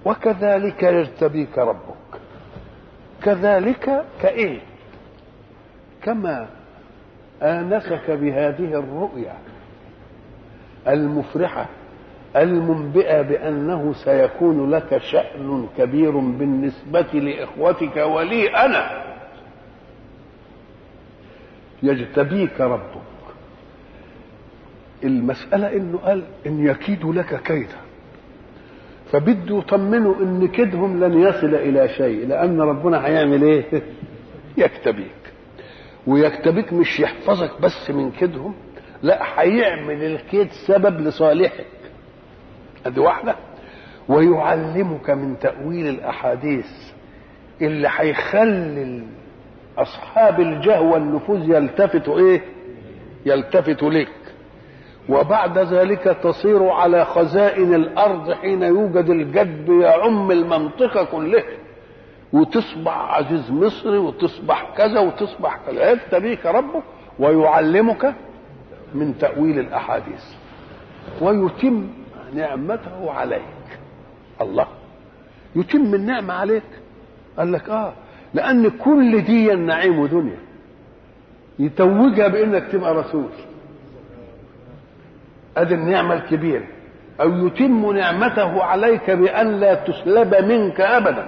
وكذلك يجتبيك ربك كذلك كايه كما انسك بهذه الرؤيا المفرحه المنبئه بانه سيكون لك شان كبير بالنسبه لاخوتك ولي انا يجتبيك ربك المساله انه قال ان يكيدوا لك كيدا فبده يطمنوا ان كيدهم لن يصل الى شيء لان ربنا هيعمل ايه يكتبيك ويكتبيك مش يحفظك بس من كيدهم لا هيعمل الكيد سبب لصالحك ادي واحده ويعلمك من تاويل الاحاديث اللي هيخلي اصحاب الجهوى النفوذ يلتفتوا ايه يلتفتوا لك وبعد ذلك تصير على خزائن الارض حين يوجد الجدب يعم المنطقه كلها وتصبح عزيز مصري وتصبح كذا وتصبح كذا يكتبيك ربك ويعلمك من تاويل الاحاديث ويتم نعمته عليك الله يتم النعمه عليك قال لك اه لان كل دي النعيم دنيا يتوجها بانك تبقى رسول ادي النعمه الكبيره او يتم نعمته عليك بان لا تسلب منك ابدا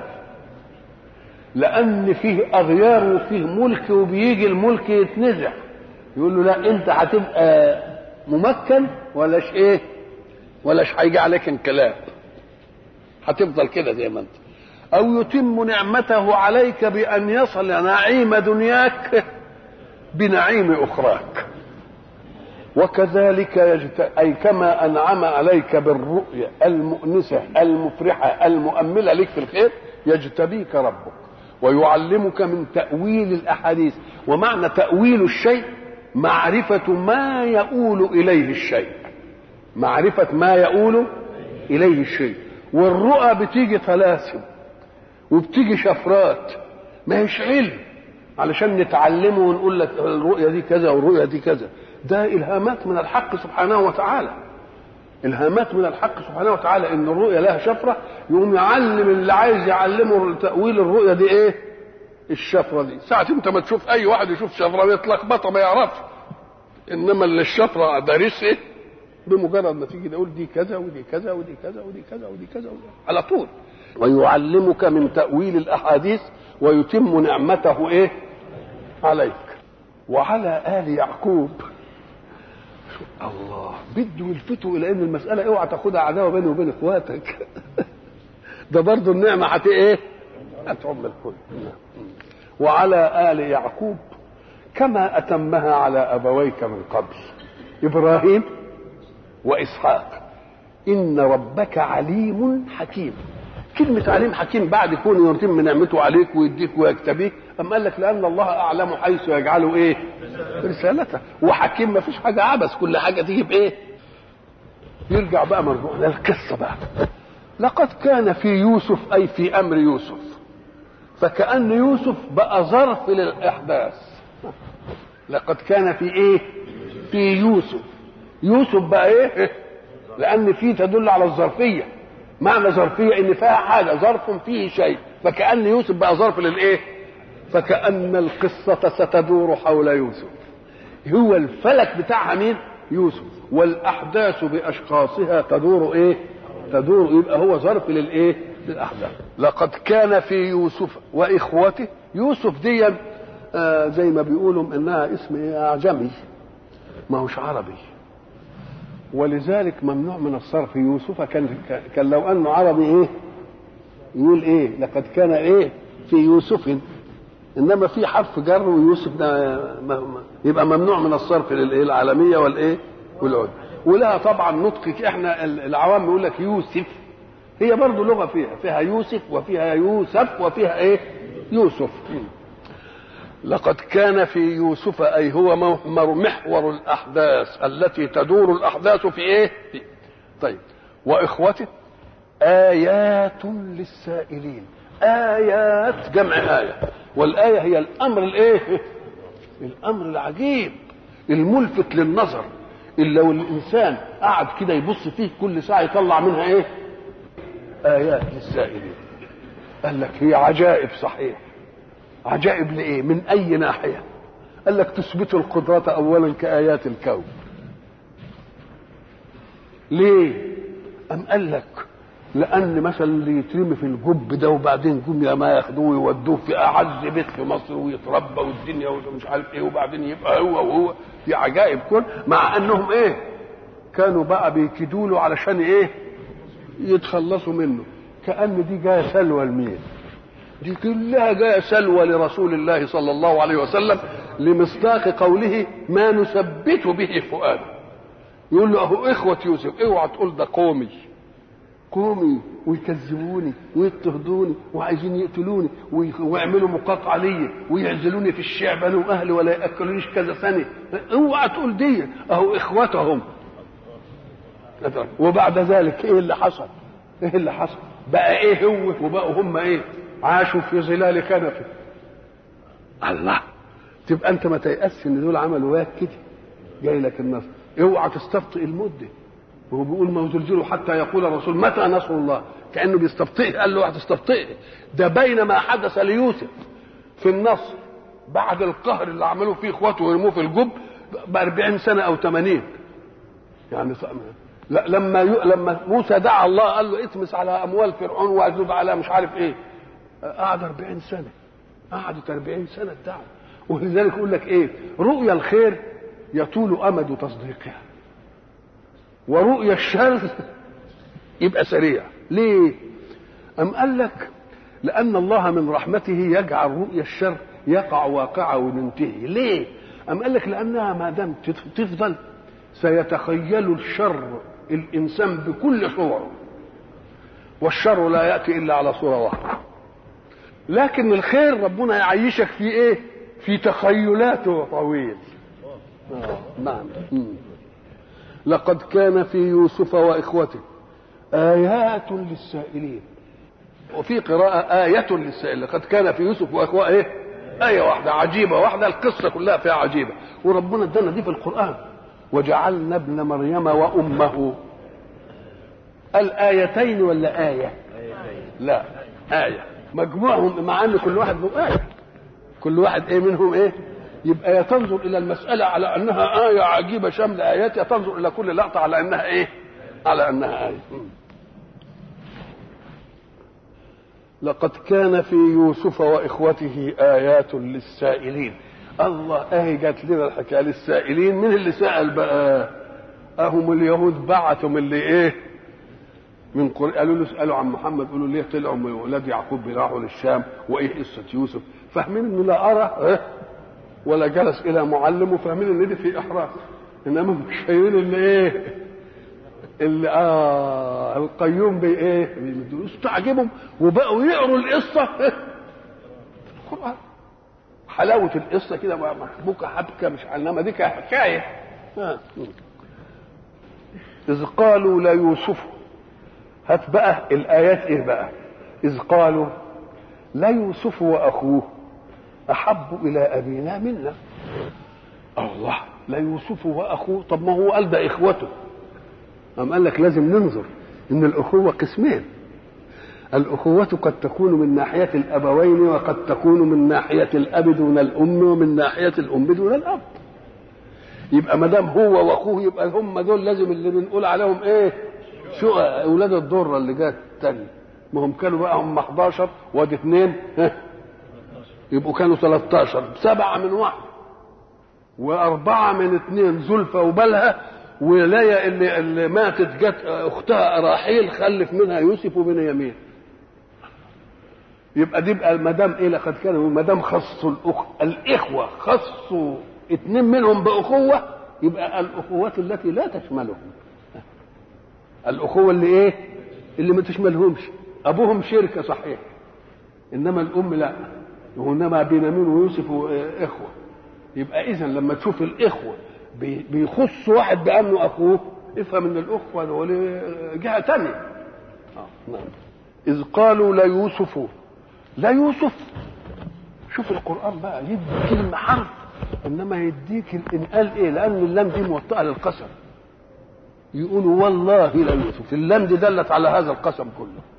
لان فيه اغيار وفيه ملك وبيجي الملك يتنزع يقول له لا انت هتبقى ممكن ولاش ايه ولاش هيجي عليك انقلاب هتفضل كده زي ما انت او يتم نعمته عليك بان يصل نعيم دنياك بنعيم اخراك وكذلك يجت... أي كما أنعم عليك بالرؤيا المؤنسة المفرحة المؤملة لك في الخير يجتبيك ربك ويعلمك من تأويل الأحاديث ومعنى تأويل الشيء معرفة ما يؤول إليه الشيء معرفة ما يؤول إليه الشيء والرؤى بتيجي طلاسم وبتيجي شفرات ما هيش علم علشان نتعلمه ونقول لك الرؤية دي كذا والرؤية دي كذا ده الهامات من الحق سبحانه وتعالى الهامات من الحق سبحانه وتعالى ان الرؤيا لها شفره يقوم يعلم اللي عايز يعلمه تاويل الرؤيا دي ايه الشفره دي ساعه انت ما تشوف اي واحد يشوف شفره يتلخبطه ما يعرفش انما اللي الشفره دارس ايه بمجرد ما تيجي تقول دي كذا ودي كذا ودي كذا ودي كذا ودي كذا ودي على طول ويعلمك من تاويل الاحاديث ويتم نعمته ايه عليك وعلى ال يعقوب الله بده يلفتوا الى ان المساله اوعى تاخدها عداوه بيني وبين اخواتك ده برضه النعمه هت ايه؟ هتعم الكل وعلى ال يعقوب كما اتمها على ابويك من قبل ابراهيم واسحاق ان ربك عليم حكيم كلمة عليم حكيم بعد كون يتم نعمته عليك ويديك ويكتبيك أما قال لك لأن الله أعلم حيث يجعله إيه؟ رسالته وحكيم ما فيش حاجة عبث كل حاجة تيجي بإيه؟ يرجع بقى مرجوع للقصة بقى لقد كان في يوسف أي في أمر يوسف فكأن يوسف بقى ظرف للإحداث لقد كان في إيه؟ في يوسف يوسف بقى إيه؟ لأن فيه تدل على الظرفية معنى ظرفية ان فيها حاجة ظرف فيه شيء فكأن يوسف بقى ظرف للايه فكأن القصة ستدور حول يوسف هو الفلك بتاعها مين يوسف والأحداث بأشخاصها تدور ايه تدور يبقى هو ظرف للايه للأحداث لقد كان في يوسف وإخوته يوسف دي آه زي ما بيقولوا انها اسم إيه اعجمي ما هوش عربي ولذلك ممنوع من الصرف يوسف كان كان لو انه عربي ايه يقول ايه لقد كان ايه في يوسف انما في حرف جر ويوسف ده يبقى ممنوع من الصرف للايه العالميه والايه والعد ولها طبعا نطق احنا العوام يقول لك يوسف هي برضه لغه فيها فيها يوسف وفيها يوسف وفيها ايه يوسف لقد كان في يوسف اي هو محور محور الاحداث التي تدور الاحداث في ايه في طيب واخوته ايات للسائلين ايات جمع ايه والايه هي الامر الايه الامر العجيب الملفت للنظر اللي لو الانسان قعد كده يبص فيه كل ساعه يطلع منها ايه ايات للسائلين قال لك هي عجائب صحيح عجائب لايه من اي ناحيه قال لك تثبت القدرة اولا كايات الكون ليه ام قال لك لان مثلا اللي يترمي في الجب ده وبعدين جم يا ما ياخدوه ويودوه في اعز بيت في مصر ويتربى والدنيا ومش عارف ايه وبعدين يبقى هو وهو في عجائب كون مع انهم ايه كانوا بقى بيكيدوا له علشان ايه يتخلصوا منه كان دي جايه سلوى لمين دي كلها جايه سلوى لرسول الله صلى الله عليه وسلم لمصداق قوله ما نثبت به فؤاده يقول له اهو اخوه يوسف اوعى تقول ده قومي قومي ويكذبوني ويضطهدوني وعايزين يقتلوني ويعملوا مقاطعه ليا ويعزلوني في الشعب انا واهلي ولا ياكلونيش كذا سنه اوعى تقول دي اهو اخوتهم وبعد ذلك ايه اللي حصل؟ ايه اللي حصل؟ بقى ايه هو وبقوا هم ايه؟ عاشوا في ظلال كنفه الله تبقى انت ما تيأسش ان دول عملوا وياك كده جاي لك النصر اوعى تستبطئ المده وهو بيقول ما زلزلوا حتى يقول الرسول متى نصر الله كانه بيستبطئ قال له واحد تستبطئ ده بين ما حدث ليوسف في النصر بعد القهر اللي عملوه فيه اخواته ويرموه في الجب ب 40 سنه او 80 يعني لا لما ي... لما موسى دعا الله قال له اتمس على اموال فرعون واجلب على مش عارف ايه قعد 40 سنه قعدت 40 سنه الدعوه ولذلك يقول لك ايه رؤيا الخير يطول امد تصديقها ورؤيا الشر يبقى سريع ليه ام قال لك لان الله من رحمته يجعل رؤيا الشر يقع واقعه وننتهي ليه ام قال لك لانها ما دام تفضل سيتخيل الشر الانسان بكل صوره والشر لا ياتي الا على صوره واحده لكن الخير ربنا يعيشك في ايه في تخيلاته طويل آه. نعم لقد كان في يوسف واخوته ايات للسائلين وفي قراءة آية للسائل لقد كان في يوسف وأخوة إيه؟ آية واحدة عجيبة واحدة القصة كلها فيها عجيبة وربنا ادانا دي في القرآن وجعلنا ابن مريم وأمه الآيتين ولا آية؟ لا آية مجموعهم مع أن كل واحد له آية كل واحد إيه منهم إيه؟ يبقى يا تنظر إلى المسألة على أنها آية عجيبة شامل آيات يا تنظر إلى كل لقطة على أنها إيه؟ على أنها آية لقد كان في يوسف واخوته ايات للسائلين الله اهي جات لنا الحكايه للسائلين من اللي سال بقى اهم اليهود بعتوا من اللي ايه من قر... قالوا له اسالوا عن محمد قالوا ليه طلعوا من ولاد يعقوب بيراحوا للشام وايه قصه يوسف فاهمين انه لا ارى إيه؟ ولا جلس الى معلم وفاهمين ان دي في احراج انما مش شايفين اللي ايه اللي اه القيوم بي ايه استعجبهم وبقوا يقروا القصه القران حلاوه القصه كده محبوكه حبكه مش انما دي حكايه آه. اذ قالوا ليوسف هات بقى الايات ايه بقى اذ قالوا ليوسف واخوه احب الى ابينا منا الله ليوسف واخوه طب ما هو قال ده اخوته قام قال لك لازم ننظر ان الاخوه قسمين الاخوه قد تكون من ناحيه الابوين وقد تكون من ناحيه الاب دون الام ومن ناحيه الام دون الاب يبقى ما دام هو واخوه يبقى هم دول لازم اللي بنقول عليهم ايه شو اولاد الضره اللي جت تاني ما هم كانوا بقى هم 11 وادي اثنين يبقوا كانوا 13 سبعه من واحد واربعه من اثنين زلفى وبلها ولاية اللي, اللي ماتت جت اختها راحيل خلف منها يوسف وبنيامين يبقى دي بقى ما دام ايه لقد كانوا ما دام خصوا الأخ... الاخوه خصوا اثنين منهم باخوه يبقى الاخوات التي لا تشملهم الاخوه اللي ايه اللي ما تشملهمش ابوهم شركه صحيح انما الام لا وانما بنيامين ويوسف اخوه يبقى اذا لما تشوف الاخوه بيخص واحد بانه اخوه افهم ان الاخوه دول جهه ثانيه آه. نعم اذ قالوا ليوسف لا يوسف شوف القران بقى يدي كلمه حرف انما يديك الانقال ايه لان اللام دي موطئه للقسم يقولوا والله لا يوسف اللام دي دلت على هذا القسم كله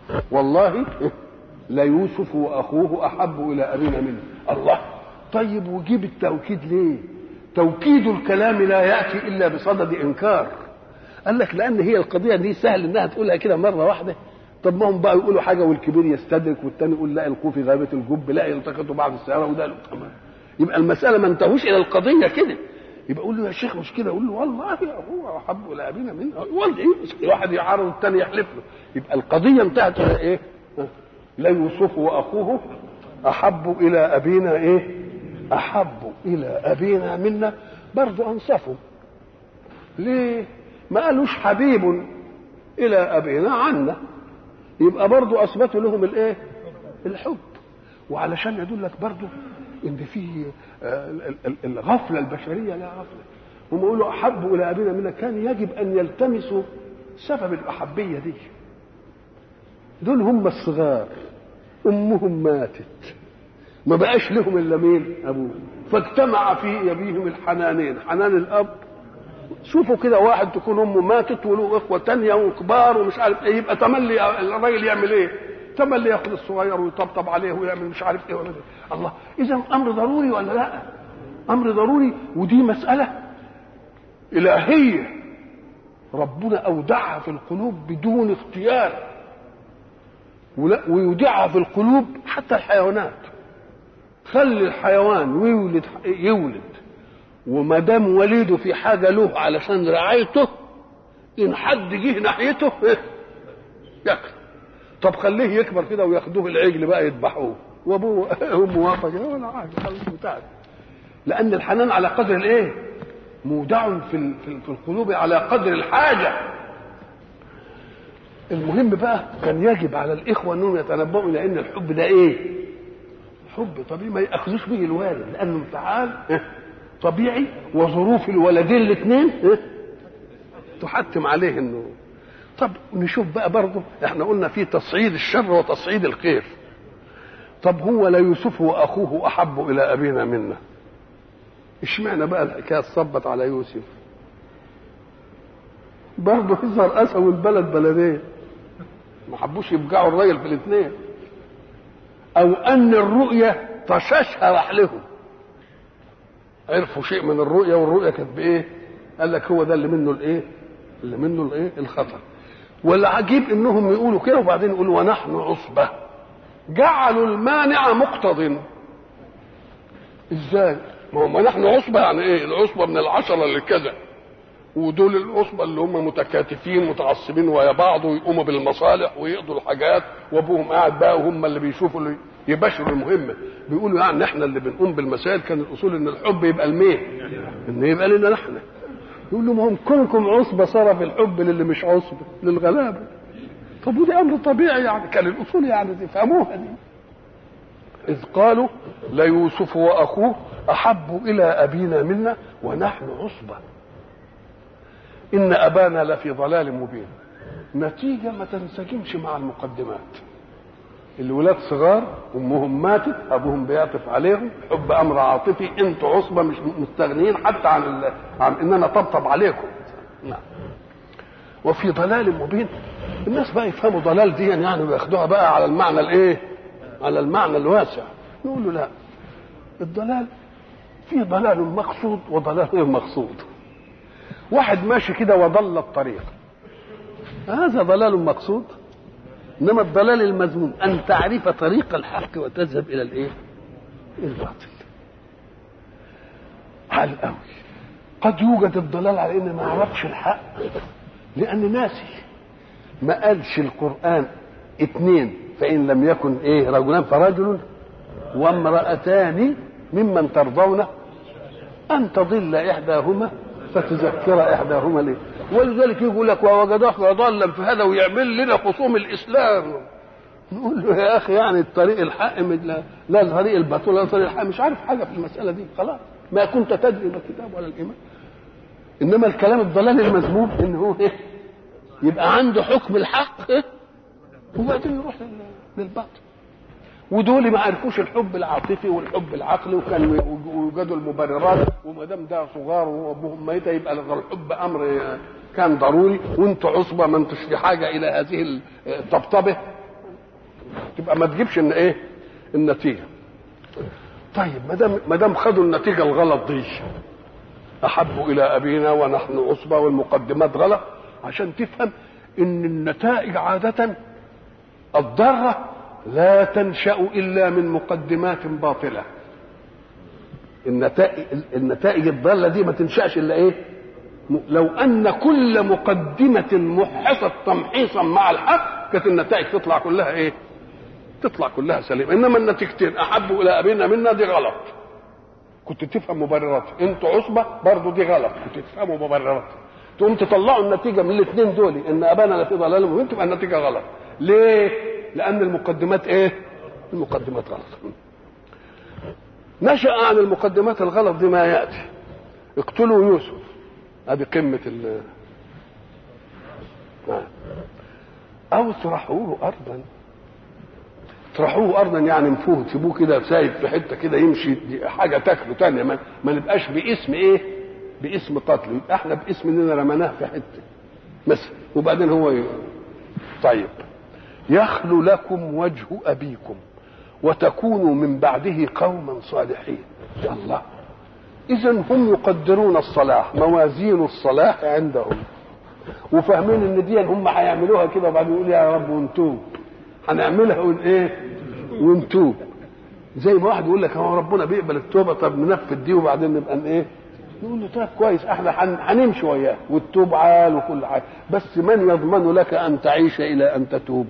والله ليوسف واخوه احب الى ابينا منه الله طيب وجيب التوكيد ليه توكيد الكلام لا ياتي الا بصدد انكار قال لك لان هي القضيه دي سهل انها تقولها كده مره واحده طب ما هم بقى يقولوا حاجه والكبير يستدرك والتاني يقول لا القوا في غابه الجب لا يلتقطوا بعض السياره وده تمام يبقى المساله ما انتهوش الى القضيه كده يبقى يقول له يا شيخ مش كده يقول له والله هو احب الى ابينا منه والله إيه؟ واحد يعارض الثاني يحلف له يبقى القضيه انتهت الى ايه؟ لا يوسف واخوه احب الى ابينا ايه؟ احب الى ابينا منا برضه انصفوا ليه؟ ما قالوش حبيب الى ابينا عنا يبقى برضه اثبتوا لهم الايه؟ الحب وعلشان يدلك برضه ان في الغفله البشريه لا غفله هم يقولوا احبوا الى ابينا منا كان يجب ان يلتمسوا سبب الاحبيه دي دول هم الصغار امهم ماتت ما بقاش لهم الا مين ابوه فاجتمع في ابيهم الحنانين حنان الاب شوفوا كده واحد تكون امه ماتت وله اخوه تانية وكبار ومش عارف ايه يبقى تملي الراجل يعمل ايه؟ تملي ياخذ الصغير ويطبطب عليه ويعمل مش عارف ايه ولا إيه. الله اذا امر ضروري ولا لا؟ امر ضروري ودي مساله الهيه ربنا اودعها في القلوب بدون اختيار ولا ويودعها في القلوب حتى الحيوانات خلي الحيوان ويولد يولد وما دام وليده في حاجه له علشان رعايته ان حد جه ناحيته ياكل طب خليه يكبر كده وياخدوه العجل بقى يذبحوه وابوه امه واقفه كده ولا حاجه خلاص بتاعت لان الحنان على قدر الايه؟ مودع في في القلوب على قدر الحاجه المهم بقى كان يجب على الاخوه انهم يتنبؤوا الى ان الحب ده ايه؟ حب طبيعي ما ياخذوش به الوالد لانه انفعال طبيعي وظروف الولدين الاثنين تحتم عليه انه طب نشوف بقى برضه احنا قلنا في تصعيد الشر وتصعيد الخير طب هو لا يوسف واخوه احب الى ابينا منا اشمعنى بقى الحكايه صبت على يوسف برضه يظهر اسوا البلد بلدين ما حبوش يبقعوا الراجل في الاثنين او ان الرؤيه طشاشها راح لهم عرفوا شيء من الرؤيه والرؤيه كانت بايه قال لك هو ده اللي منه الايه اللي منه الايه الخطر والعجيب انهم يقولوا كده وبعدين يقولوا ونحن عصبه جعلوا المانع مقتض ازاي ما هم نحن عصبه يعني ايه العصبه من العشره اللي كذا ودول العصبه اللي هم متكاتفين متعصبين ويا بعض ويقوموا بالمصالح ويقضوا الحاجات وابوهم قاعد بقى وهم اللي بيشوفوا اللي يباشروا المهمه بيقولوا يعني احنا اللي بنقوم بالمسائل كان الاصول ان الحب يبقى المين ان يبقى لنا نحن يقول لهم هم كونكم عصبه صار في الحب للي مش عصبه للغلابه طب ودي امر طبيعي يعني كان الاصول يعني تفهموها دي اذ قالوا ليوسف واخوه احب الى ابينا منا ونحن عصبه ان ابانا لفي ضلال مبين نتيجه ما تنسجمش مع المقدمات الولاد صغار امهم ماتت ابوهم بيعطف عليهم حب امر عاطفي انتوا عصبه مش مستغنيين حتى عن ال... عن ان انا طبطب عليكم نعم وفي ضلال مبين الناس بقى يفهموا ضلال دي يعني وياخدوها بقى على المعنى الايه على المعنى الواسع نقول له لا الضلال في ضلال مقصود وضلال غير مقصود واحد ماشي كده وضل الطريق هذا ضلال مقصود انما الضلال المذموم ان تعرف طريق الحق وتذهب الى الايه الباطل حال قوي قد يوجد الضلال على ان ما اعرفش الحق لان ناسي ما قالش القران اثنين فان لم يكن ايه رجلان فرجل وامراتان ممن ترضون ان تضل احداهما فتذكر احداهما ليه ولذلك يقول لك ووجدك ضالا في هذا ويعمل لنا خصوم الاسلام نقول له يا اخي يعني الطريق الحق لا, لا طريق الباطل ولا طريق الحق مش عارف حاجه في المساله دي خلاص ما كنت تدري لا الكتاب ولا الايمان انما الكلام الضلال المذموم ان هو ايه يبقى عنده حكم الحق إيه؟ وبعدين يروح للباطل ودول ما عرفوش الحب العاطفي والحب العقلي وكانوا يوجدوا المبررات وما دام ده صغار وابوهم ميتة يبقى الحب امر كان ضروري وانتوا عصبه ما انتوش في حاجه الى هذه الطبطبه تبقى ما تجيبش ان ايه النتيجه طيب ما دام ما دام خدوا النتيجه الغلط دي احب الى ابينا ونحن عصبه والمقدمات غلط عشان تفهم ان النتائج عاده الضاره لا تنشا الا من مقدمات باطله النتائج النتائج الضاله دي ما تنشاش الا ايه لو ان كل مقدمه محصت تمحيصا مع الحق كانت النتائج تطلع كلها ايه تطلع كلها سليمه انما النتيجتين احبوا الى ابينا منا دي غلط كنت تفهم مبررات انتوا عصبه برضه دي غلط كنت تفهموا مبررات تقوم تطلعوا النتيجه من الاثنين دول ان ابانا لفي ضلال مبين تبقى النتيجه غلط ليه لان المقدمات ايه المقدمات غلط نشا عن المقدمات الغلط دي ما ياتي اقتلوا يوسف هذه قمه ال او اطرحوه ارضا اطرحوه ارضا يعني انفوه سيبوه كده سايب في حته كده يمشي دي حاجه تاكله تانية ما, ما نبقاش باسم ايه باسم قتله يبقى احنا باسم اننا رميناه في حته مثلا وبعدين هو ي... طيب يخلو لكم وجه ابيكم وتكونوا من بعده قوما صالحين يا الله اذا هم يقدرون الصلاح موازين الصلاح عندهم وفاهمين ان دي هم هيعملوها كده وبعدين يقول يا رب ونتوب هنعملها ون ايه ونتوب زي ما واحد يقول لك هو ربنا بيقبل التوبه طب ننفذ دي وبعدين نبقى ايه نقول له طيب كويس احنا هنمشي وياه والتوب عال وكل حاجه بس من يضمن لك ان تعيش الى ان تتوب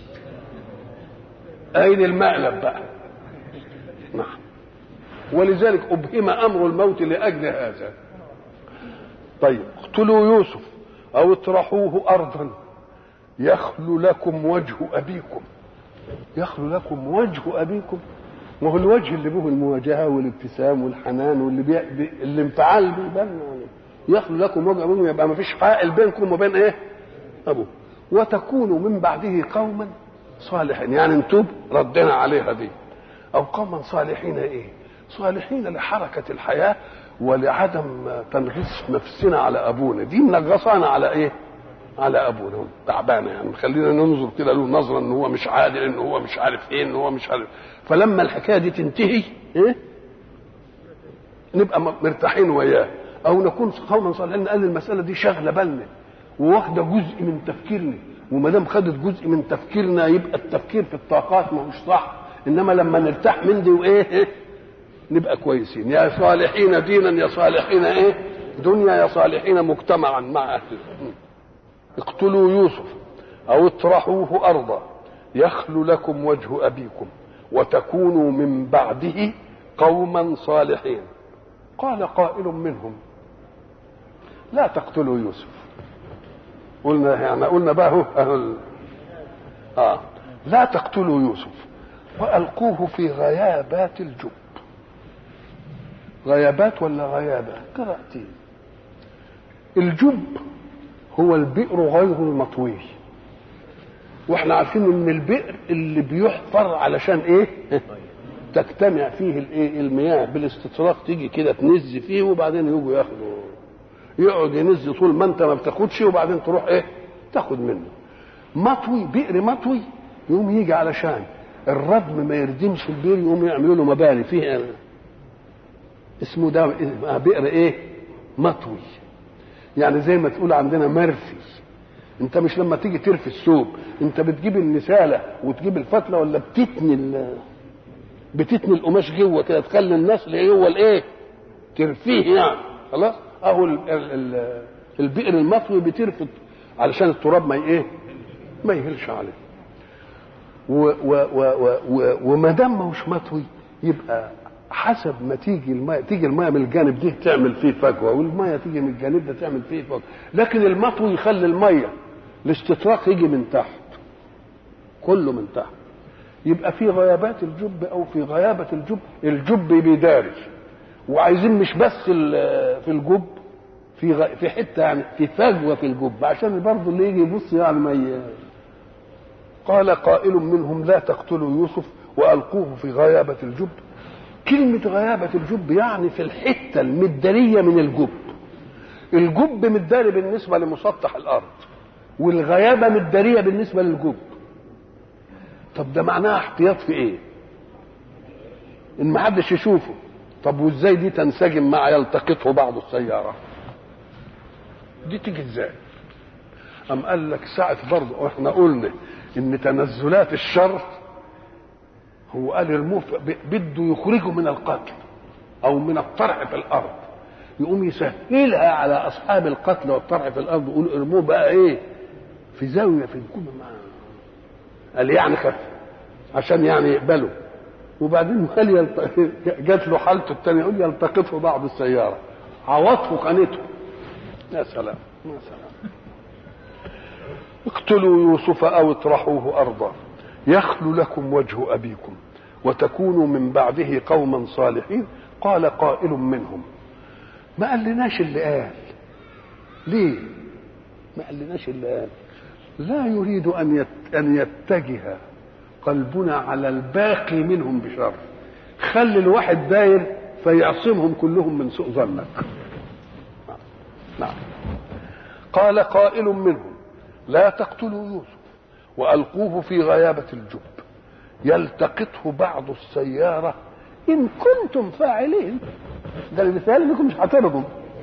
اين المقلب بقى نعم ولذلك ابهم امر الموت لاجل هذا طيب اقتلوا يوسف او اطرحوه ارضا يخلو لكم وجه ابيكم يخلو لكم وجه ابيكم ما هو الوجه اللي به المواجهه والابتسام والحنان واللي بي... بي... الانفعال بيبان يعني يخلو لكم وجه ابيكم يبقى ما فيش حائل بينكم وبين ايه؟ ابوه وتكونوا من بعده قوما صالحين يعني انتم ردنا عليها دي او قوما صالحين ايه؟ صالحين لحركه الحياه ولعدم تنغيص نفسنا على ابونا دي منغصانا على ايه؟ على ابونا تعبانه يعني خلينا ننظر كده له نظره ان هو مش عادل ان هو مش عارف ايه ان هو مش عارف فلما الحكايه دي تنتهي ايه نبقى مرتاحين وياه او نكون قوما صالحين قال المساله دي شاغله بالنا وواخده جزء من تفكيرنا وما دام خدت جزء من تفكيرنا يبقى التفكير في الطاقات ما هوش صح انما لما نرتاح من دي وايه إيه؟ نبقى كويسين يا صالحين دينا يا صالحين ايه دنيا يا صالحين مجتمعا مع اهله اقتلوا يوسف او اطرحوه ارضا يخل لكم وجه ابيكم وتكونوا من بعده قوما صالحين قال قائل منهم لا تقتلوا يوسف قلنا يعني قلنا بقى هو اه لا تقتلوا يوسف والقوه في غيابات الجب غيابات ولا غيابه قرأتين الجب هو البئر غير المطوي واحنا عارفين ان البئر اللي بيحفر علشان ايه تجتمع فيه الايه المياه بالاستطراق تيجي كده تنز فيه وبعدين يجوا ياخدوا يقعد ينز طول ما انت ما بتاخدش وبعدين تروح ايه تاخد منه مطوي بئر مطوي يقوم يجي علشان الردم ما يردمش البئر يقوم يعملوا له مباني فيه اسمه ده بئر ايه مطوي يعني زي ما تقول عندنا مرفي انت مش لما تيجي ترفي الثوب انت بتجيب النساله وتجيب الفتله ولا بتتني ال... بتتني القماش جوه كده تخلي الناس اللي جوه الايه ترفيه يعني خلاص اهو ال... ال... ال... البئر المطوي بترفض علشان التراب ما ايه ما يهلش عليه و... و... و... و... و... وما دام ما هوش مطوي يبقى حسب ما تيجي الماء تيجي الماء من الجانب ده تعمل فيه فجوه والماء تيجي من الجانب ده تعمل فيه فجوه لكن المطوي يخلي الميه الاستطراق يجي من تحت كله من تحت يبقى في غيابات الجب او في غيابه الجب الجب بيداري وعايزين مش بس في الجب في غ... في حته يعني في فجوه في الجب عشان برضه اللي يجي يبص يعني ما ي... قال قائل منهم لا تقتلوا يوسف والقوه في غيابه الجب كلمة غيابة الجب يعني في الحتة المدارية من الجب الجب مداري بالنسبة لمسطح الأرض والغيابة مدارية بالنسبة للجب طب ده معناها احتياط في ايه ان ما حدش يشوفه طب وازاي دي تنسجم مع يلتقطه بعض السياره دي تيجي ازاي أم قال لك ساعة برضه احنا قلنا ان تنزلات الشر هو قال ارموه بده يخرجه من القتل او من الطرح في الارض يقوم يسهلها على اصحاب القتل والطرح في الارض يقول ارموه بقى ايه في زاويه في الكون معاه قال يعني خف عشان يعني يقبله وبعدين قال يلت... جات له حالته الثانيه يقول يلتقطه بعض السياره عوضه قنته يا سلام يا سلام اقتلوا يوسف او اطرحوه ارضا يخل لكم وجه ابيكم وتكونوا من بعده قوما صالحين قال قائل منهم ما قالناش اللي قال ليه ما قالناش اللي قال لا يريد ان يت... ان يتجه قلبنا على الباقي منهم بشر خلي الواحد داير فيعصمهم كلهم من سوء ظنك نعم قال قائل منهم لا تقتلوا يوسف والقوه في غيابه الجب يلتقطه بعض السياره ان كنتم فاعلين ده المثال انكم مش هترضوا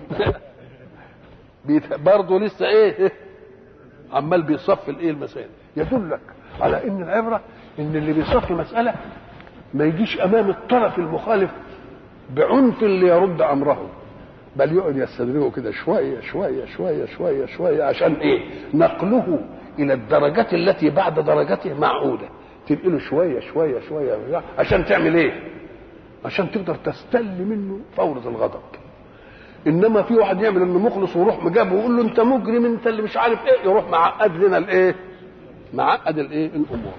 برضه لسه ايه عمال بيصفي الايه المسائل يدلك على ان العبره ان اللي بيصفي مساله ما يجيش امام الطرف المخالف بعنف اللي يرد امره بل يقعد يستدرجه كده شويه شويه شويه شويه شويه عشان ايه؟ نقله الى الدرجات التي بعد درجته معقوده تنقله شويه شويه شويه عشان تعمل ايه؟ عشان تقدر تستل منه فورة الغضب انما في واحد يعمل انه مخلص ويروح مجابه ويقول له انت مجرم انت اللي مش عارف ايه يروح معقد لنا الايه؟ معقد الايه؟ الامور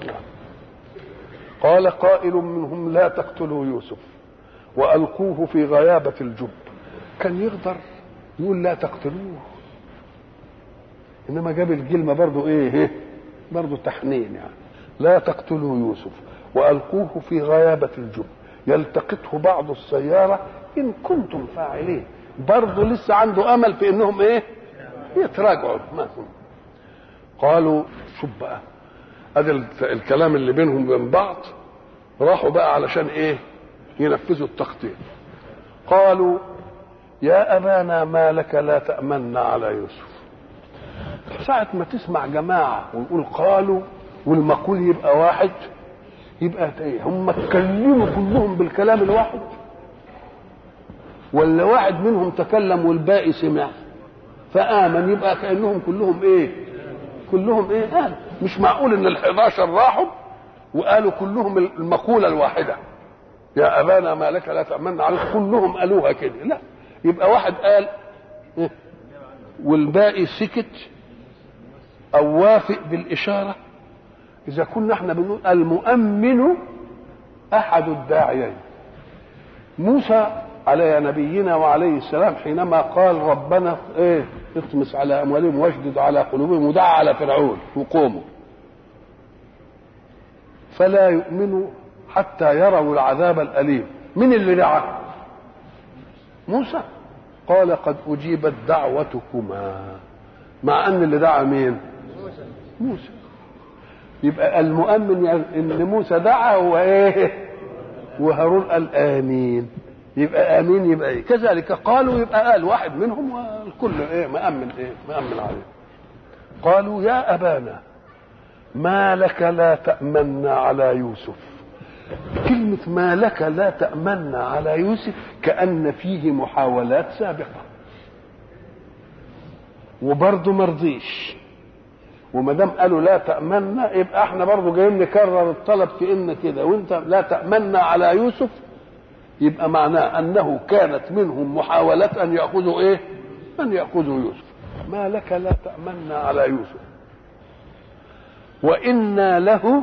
قال قائل منهم لا تقتلوا يوسف والقوه في غيابه الجب كان يقدر يقول لا تقتلوه انما جاب الكلمه برضه ايه برضه تحنين يعني لا تقتلوا يوسف والقوه في غيابه الجب يلتقطه بعض السياره ان كنتم فاعلين برضه لسه عنده امل في انهم ايه يتراجعوا ما قالوا شوف بقى ادي الكلام اللي بينهم وبين بعض راحوا بقى علشان ايه ينفذوا التخطيط قالوا يا أبانا ما لك لا تأمنا على يوسف ساعة ما تسمع جماعة ويقول قالوا والمقول يبقى واحد يبقى ايه هم اتكلموا كلهم بالكلام الواحد ولا واحد منهم تكلم والباقي سمع فآمن يبقى كأنهم كلهم ايه كلهم ايه قال مش معقول ان الحداشر راحوا وقالوا كلهم المقولة الواحدة يا أبانا ما لك لا تأمنا عليك كلهم قالوها كده لا يبقى واحد قال والباقي سكت او وافق بالاشاره اذا كنا احنا بنقول المؤمن احد الداعيين موسى على نبينا وعليه السلام حينما قال ربنا ايه اطمس على اموالهم واشدد على قلوبهم ودع على فرعون وقوموا فلا يؤمنوا حتى يروا العذاب الاليم من اللي دعا موسى قال قد أجيبت دعوتكما مع أن اللي دعا مين موسى يبقى المؤمن يعني ان موسى دعا وايه وهارون قال امين يبقى امين يبقى ايه كذلك قالوا يبقى قال واحد منهم والكل ايه مأمن ايه مأمن عليه قالوا يا ابانا ما لك لا تأمنا على يوسف كلمة ما لك لا تأمنا على يوسف كأن فيه محاولات سابقة وبرضه مرضيش وما دام قالوا لا تأمنا يبقى احنا برضه جايين نكرر الطلب في ان كده وانت لا تأمنا على يوسف يبقى معناه انه كانت منهم محاولات ان يأخذوا ايه؟ ان يأخذوا يوسف ما لك لا تأمنا على يوسف وإنا له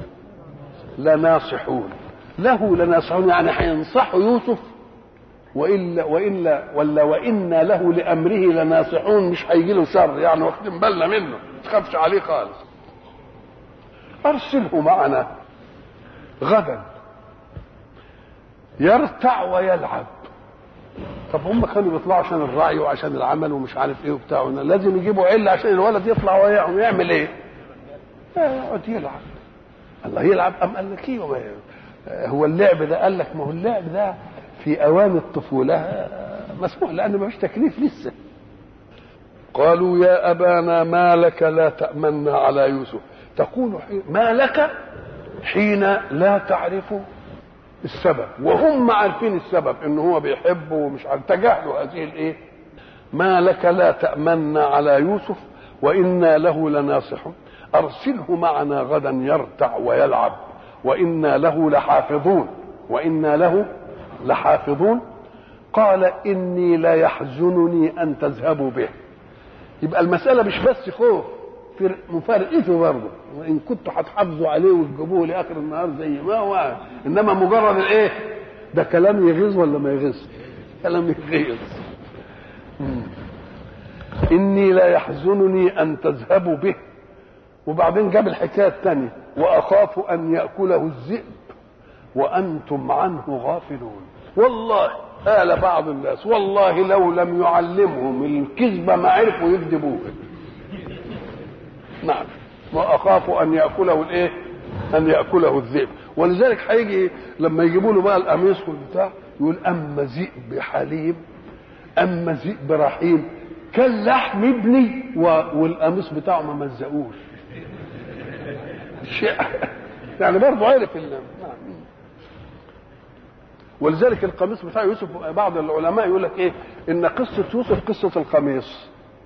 لناصحون له لناصحون يعني هينصحوا يوسف والا والا ولا وانا له لامره لناصحون مش هيجي له شر يعني واخدين بالنا منه ما تخافش عليه خالص ارسله معنا غدا يرتع ويلعب طب هم كانوا بيطلعوا عشان الرعي وعشان العمل ومش عارف ايه وبتاع لازم يجيبوا عله عشان الولد يطلع ويعمل ايه؟ يقعد يلعب الله يلعب ام قال لك ايه هو اللعب ده قال لك ما هو اللعب ده في اوان الطفوله مسموح لانه ما فيش تكليف لسه قالوا يا ابانا ما لك لا تامنا على يوسف تقول حين ما لك حين لا تعرف السبب وهم عارفين السبب ان هو بيحبه ومش عارف تجاهلوا هذه الايه ما لك لا تامنا على يوسف وانا له لناصحون ارسله معنا غدا يرتع ويلعب وانا له لحافظون وانا له لحافظون قال اني لا يحزنني ان تذهبوا به يبقى المساله مش بس خوف في مفارقته برضه وان كنتوا هتحافظوا عليه وتجيبوه لاخر النهار زي ما هو انما مجرد الايه ده كلام يغيظ ولا ما يغيظ كلام يغيظ اني لا يحزنني ان تذهبوا به وبعدين جاب الحكايه الثانيه واخاف ان ياكله الذئب وانتم عنه غافلون والله قال بعض الناس والله لو لم يعلمهم الكذب ما عرفوا يكذبوه نعم واخاف ان ياكله الايه ان ياكله الذئب ولذلك هيجي لما يجيبوا له بقى القميص والبتاع يقول اما ذئب حليم اما ذئب رحيم كان لحم ابني والقميص بتاعه ما مزقوش شيء يعني برضه عرف نعم ولذلك القميص بتاع يوسف بعض العلماء يقول لك ايه ان قصه يوسف قصه القميص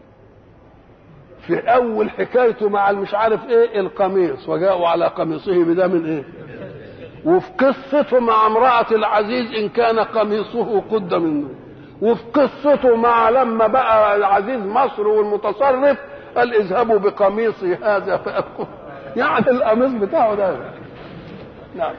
في اول حكايته مع المش عارف ايه القميص وجاءوا على قميصه بدم ايه وفي قصته مع امرأة العزيز إن كان قميصه قد منه وفي قصته مع لما بقى العزيز مصر والمتصرف قال اذهبوا بقميصي هذا فأكون يعني القميص بتاعه ده نعم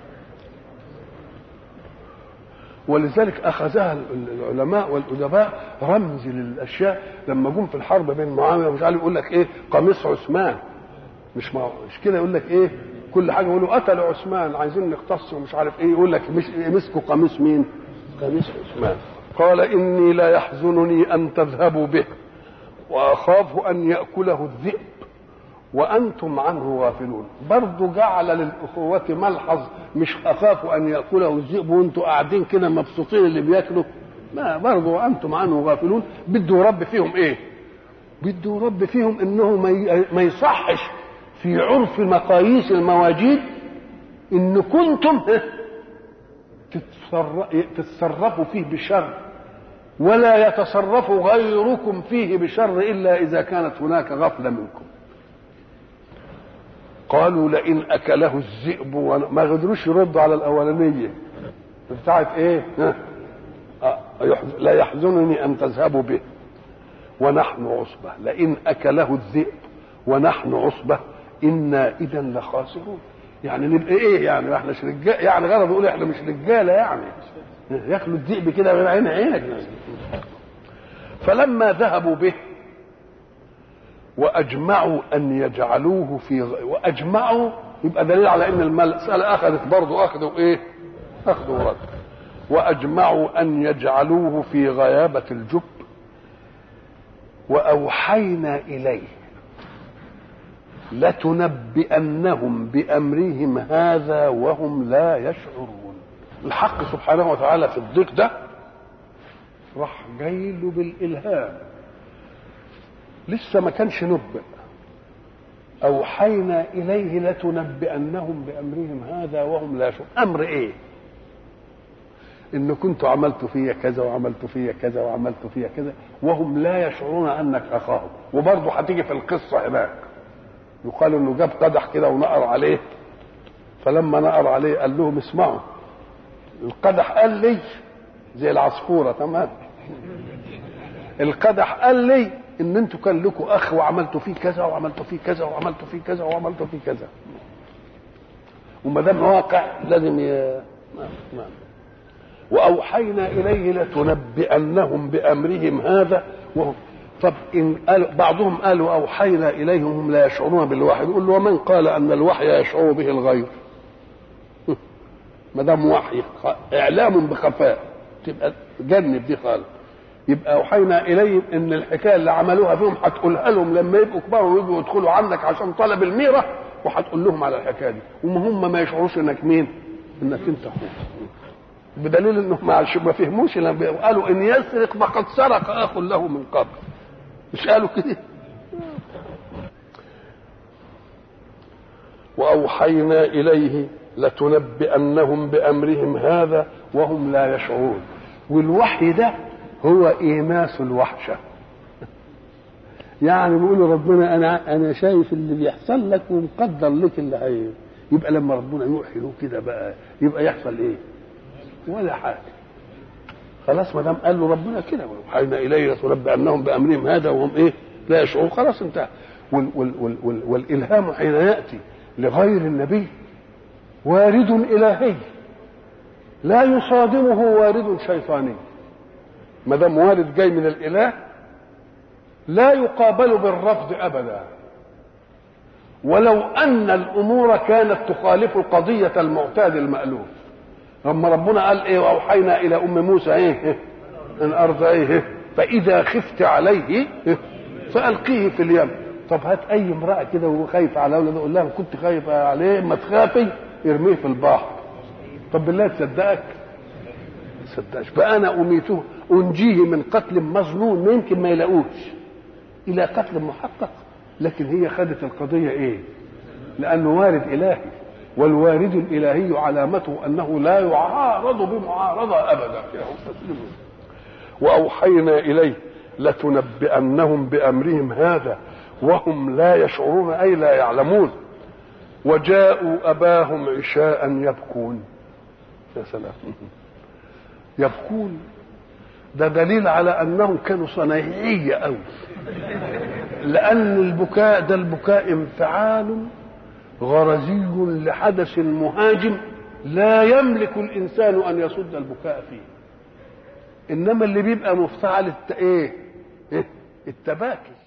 ولذلك اخذها العلماء والادباء رمز للاشياء لما جم في الحرب بين معاويه ومش عارف يقول لك ايه قميص عثمان مش ما مش كده يقول لك ايه كل حاجه يقولوا قتلوا عثمان عايزين نقتص ومش عارف ايه يقول لك مش مسكوا قميص مين؟ قميص عثمان قال اني لا يحزنني ان تذهبوا به واخاف ان ياكله الذئب وانتم عنه غافلون برضه جعل للاخوه ملحظ مش اخاف ان ياكله الذئب وانتم قاعدين كده مبسوطين اللي بياكلوا ما برضه وانتم عنه غافلون بده رب فيهم ايه بده رب فيهم انه ما يصحش في عرف مقاييس المواجيد ان كنتم تتصرفوا فيه بشر ولا يتصرف غيركم فيه بشر الا اذا كانت هناك غفله منكم قالوا لئن اكله الذئب ما قدروش يردوا على الاولانيه بتاعت ايه لا يحزنني ان تذهبوا به ونحن عصبه لئن اكله الذئب ونحن عصبه انا اذا لخاسرون يعني نبقى ايه يعني احنا مش رجال يعني غرض يقول احنا مش رجاله يعني ياكلوا الذئب كده من عين عينك فلما ذهبوا به واجمعوا ان يجعلوه في غ... واجمعوا يبقى دليل على ان المساله اخذت برضه اخذوا ايه؟ اخذوا ورد واجمعوا ان يجعلوه في غيابه الجب واوحينا اليه لتنبئنهم بامرهم هذا وهم لا يشعرون الحق سبحانه وتعالى في الضيق ده راح جاي له بالالهام لسه ما كانش نبئ اوحينا اليه لتنبئنهم بامرهم هذا وهم لا يشعرون امر ايه ان كنتوا عملتوا فيا كذا وعملتوا فيا كذا وعملتوا فيا كذا وهم لا يشعرون انك اخاهم وبرضه هتيجي في القصه هناك يقال انه جاب قدح كده ونقر عليه فلما نقر عليه قال لهم اسمعوا القدح قال لي زي العصفوره تمام القدح قال لي ان انتوا كان لكم اخ وعملتوا فيه كذا وعملتوا فيه كذا وعملتوا فيه كذا وعملتوا فيه كذا وما دام واقع لازم ي... نعم نعم واوحينا اليه لتنبئنهم بامرهم هذا وهم طب ان قال بعضهم قالوا اوحينا اليهم هم لا يشعرون بالوحي يقول له ومن قال ان الوحي يشعر به الغير ما دام وحي اعلام بخفاء تبقى جنب دي خالص يبقى اوحينا اليهم ان الحكايه اللي عملوها فيهم هتقولها لهم لما يبقوا كبار ويجوا يدخلوا عندك عشان طلب الميره وهتقول لهم على الحكايه دي وهم ما يشعروش انك مين انك انت اخوه بدليل انهم ما ما فهموش لما قالوا ان يسرق فقد سرق اخ له من قبل مش قالوا كده واوحينا اليه لتنبئنهم بامرهم هذا وهم لا يشعرون والوحي ده هو ايماس الوحشه يعني بيقولوا ربنا انا انا شايف اللي بيحصل لك ومقدر لك اللي هي يبقى لما ربنا يوحي له كده بقى يبقى يحصل ايه؟ ولا حاجه خلاص ما دام قال له ربنا كده واوحينا اليه لتنبئنهم بامرهم هذا وهم ايه؟ لا يشعرون خلاص انتهى وال وال وال وال والالهام حين ياتي لغير النبي وارد الهي لا يصادمه وارد شيطاني ما دام وارد جاي من الاله لا يقابل بالرفض ابدا ولو ان الامور كانت تخالف القضيه المعتاد المالوف اما ربنا قال ايه واوحينا الى ام موسى ايه ان ارضعيه فاذا خفت عليه فالقيه في اليم طب هات اي امراه كده وهو خايف على اولاد قول لها كنت خايف عليه ما تخافي ارميه في البحر طب بالله تصدقك ما تصدقش فانا اميته انجيه من قتل مظنون ما يمكن ما يلاقوش الى قتل محقق لكن هي خدت القضيه ايه لانه وارد الهي والوارد الالهي علامته انه لا يعارض بمعارضه ابدا واوحينا اليه لتنبئنهم بامرهم هذا وهم لا يشعرون اي لا يعلمون وجاءوا اباهم عشاء يبكون يا سلام يبكون ده دليل على انهم كانوا صنايعيه قوي لان البكاء ده البكاء انفعال غرزي لحدث مهاجم لا يملك الانسان ان يصد البكاء فيه انما اللي بيبقى مفتعل الت... ايه التباكي